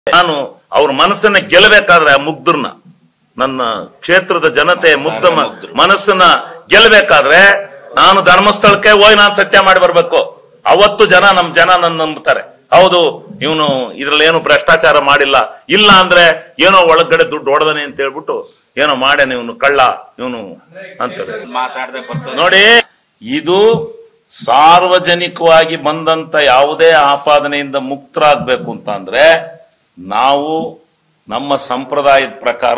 ನಾನು ಅವ್ರ ಮನಸ್ಸನ್ನ ಗೆಲ್ಲಬೇಕಾದ್ರೆ ಆ ಮುಗ್ಧರನ್ನ ನನ್ನ ಕ್ಷೇತ್ರದ ಜನತೆ ಮುಗ್ಧ ಮ- ಮನಸ್ಸನ್ನ ಗೆಲ್ಲಬೇಕಾದ್ರೆ ನಾನು ಧರ್ಮಸ್ಥಳಕ್ಕೆ ಹೋಗಿ ನಾನು ಸತ್ಯ ಮಾಡಿ ಬರ್ಬೇಕು ಅವತ್ತು ಜನ ನಮ್ ಜನ ನನ್ನ ನಂಬುತ್ತಾರೆ ಹೌದು ಇವನು ಇದ್ರಲ್ಲಿ ಏನು ಭ್ರಷ್ಟಾಚಾರ ಮಾಡಿಲ್ಲ ಇಲ್ಲ ಅಂದ್ರೆ ಏನೋ ಒಳಗಡೆ ದುಡ್ಡು ಹೊಡೆದನೆ ಅಂತ ಹೇಳ್ಬಿಟ್ಟು ಏನೋ ಮಾಡ್ಯಾನ ಇವನು ಕಳ್ಳ ಇವನು ಅಂತಾರೆ ಮಾತಾಡದೆ ಬರ್ತದೆ ನೋಡಿ ಇದು ಸಾರ್ವಜನಿಕವಾಗಿ ಬಂದಂತ ಯಾವುದೇ ಆಪಾದನೆಯಿಂದ ಮುಕ್ತರಾಗಬೇಕು ಅಂತ ಅಂದ್ರೆ ನಾವು ನಮ್ಮ ಸಂಪ್ರದಾಯದ ಪ್ರಕಾರ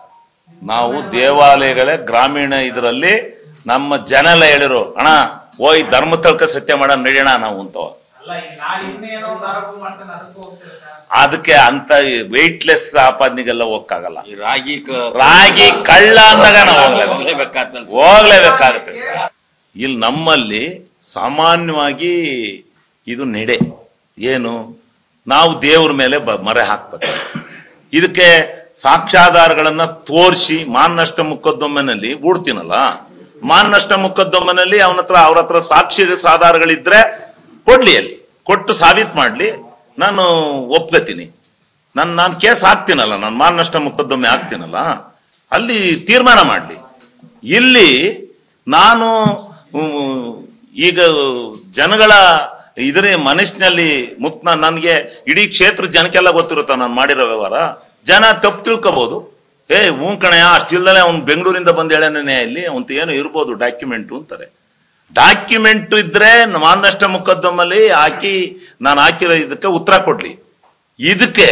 ನಾವು ದೇವಾಲಯಗಳೇ ಗ್ರಾಮೀಣ ಇದರಲ್ಲಿ ನಮ್ಮ ಜನ ಎಲ್ಲ ಹೇಳಿರು ಅಣ್ಣ ಹೋಯ್ ಧರ್ಮಸ್ಥಳಕ್ಕೆ ಸತ್ಯ ಮಾಡ ನಡಿಯೋಣ ನಾವು ಅಂತವ ಅಲ್ಲ ಈಗ ನಾಳೆ ಇನ್ನೇನೋ ಒಂದು ಆರೋಪ ಮಾಡ್ತಾನೆ ಅದಕ್ಕೂ ಹೋಗ್ತೀರಾ ಸರ್ ಅದಕ್ಕೆ ಅಂತ ವೆಯ್ಟ್ಲೆಸ್ ಆಪಾದನೆಗೆಲ್ಲ ಹೋಗಕ್ಕಾಗಲ್ಲ ಈ ರಾಗಿ ಕ- ರಾಗಿ ಕಳ್ಳ ಅಂದಾಗ ನಾವು ಹೋಗ್ಲೇಬೇಕು ಹೋಗ್ಲೇಬೇಕಾಗ್ತದೆ. ಹೋಗ್ಲೇಬೇಕಾಗುತ್ತೆ ಇಲ್ಲಿ ನಮ್ಮಲ್ಲಿ ಸಾಮಾನ್ಯವಾಗಿ ಇದು ನಡೆ ಏನು ನಾವು ದೇವ್ರ ಮೇಲೆ ಬ- ಮರೆ ಹಾಕ್ಬೇಕು ಇದಕ್ಕೆ ಸಾಕ್ಷ್ಯಾಧಾರಗಳನ್ನ ತೋರಿಸಿ ಮಾನನಷ್ಟ ಮೊಕದ್ದಮೆನಲ್ಲಿ ಹೂಡ್ತೀನಲ್ಲ ಮಾನನಷ್ಟ ಮೊಕದ್ದಮೆನಲ್ಲಿ ಅವನ ಹತ್ರ ಅವ್ರ ಹತ್ರ ಸಾಕ್ಷಿ ಆಧಾರಗಳಿದ್ರೆ ಕೊಡ್ಲಿ ಅಲ್ಲಿ ಕೊಟ್ಟು ಸಾಬೀತ್ ಮಾಡ್ಲಿ ನಾನು ಒಪ್ಕೋತೀನಿ ನಾನು ನಾನು ಕೇಸ್ ಹಾಕ್ತೀನಲ್ಲ ನಾನು ಮಾನನಷ್ಟ ಮೊಕದ್ದಮೆ ಹಾಕ್ತೀನಲ್ಲ ಅಲ್ಲಿ ತೀರ್ಮಾನ ಮಾಡಲಿ ಇಲ್ಲಿ ನಾನು ಹ್ಮ್, ಈಗ ಜನಗಳ ಇದರ ಮನಸ್ಸಿನಲ್ಲಿ ಮುಕ್ತ ನನಗೆ ಇಡೀ ಕ್ಷೇತ್ರ ಜನಕ್ಕೆಲ್ಲ ಗೊತ್ತಿರುತ್ತ ನಾನು ಮಾಡಿರೋ ವ್ಯವಹಾರ ಜನ ತಪ್ಪು ತಿಳ್ಕೋಬಹುದು ಏ ಹ್ಞೂ ಕಣೆ ಅಷ್ಟಿಲ್ದಲೆ ಅವ್ನು ಬೆಂಗಳೂರಿಂದ ಬಂದು ಹೇಳನೇ ಇಲ್ಲಿ ಅವಂತ ಏನು ಇರ್ಬೋದು ಡಾಕ್ಯುಮೆಂಟು ಅಂತಾರೆ ಡಾಕ್ಯುಮೆಂಟ್ ಇದ್ರೆ ಮಾನನಷ್ಟ ಮೊಕದ್ದಮಲ್ಲಿ ಹಾಕಿ ನಾನು ಹಾಕಿರೋ ಇದಕ್ಕೆ ಉತ್ತರ ಕೊಡ್ಲಿ ಇದಕ್ಕೆ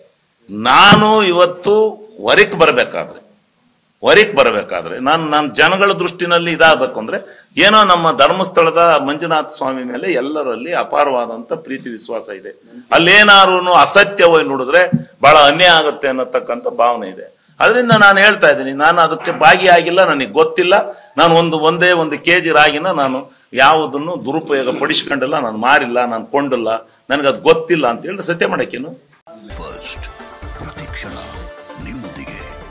ನಾನು ಇವತ್ತು ಹೊರಕ್ ಬರಬೇಕಾದ್ರೆ ಹೊರಕ್ ಬರಬೇಕಾದ್ರೆ ನಾನು ನಾನು ಜನಗಳ ದೃಷ್ಟಿನಲ್ಲಿ ಇದಾಗಬೇಕು ಅಂದ್ರೆ ಏನೋ ನಮ್ಮ ಧರ್ಮಸ್ಥಳದ ಮಂಜುನಾಥ ಸ್ವಾಮಿ ಮೇಲೆ ಎಲ್ಲರಲ್ಲಿ ಅಪಾರವಾದಂತ ಪ್ರೀತಿ ವಿಶ್ವಾಸ ಇದೆ ಅಲ್ಲೇನಾದ್ರು ಅಸತ್ಯವಾಗಿ ನೋಡಿದ್ರೆ ಬಹಳ ಅನ್ಯಾಯ ಆಗುತ್ತೆ ಅನ್ನತಕ್ಕಂಥ ಭಾವನೆ ಇದೆ ಅದರಿಂದ ನಾನು ಹೇಳ್ತಾ ಇದ್ದೀನಿ ನಾನು ಅದಕ್ಕೆ ಭಾಗಿಯಾಗಿಲ್ಲ ನನಗೆ ಗೊತ್ತಿಲ್ಲ ನಾನು ಒಂದು ಒಂದೇ ಒಂದು ಕೆ ಜಿ ರಾಗಿನ ನಾನು ಯಾವುದನ್ನು ದುರುಪಯೋಗ ಪಡಿಸ್ಕೊಂಡಿಲ್ಲ ನಾನು ಮಾರಿಲ್ಲ ನಾನು ಕೊಂಡಿಲ್ಲ ನನಗೆ ಅದು ಗೊತ್ತಿಲ್ಲ ಅಂತ ಹೇಳಿ ಸತ್ಯ ಮಾಡಕ್ಕೇನು ಫಸ್ಟ್ ಪ್ರತಿಕ್ಷಣ ನಿಮ್ಮೊಂದಿಗೆ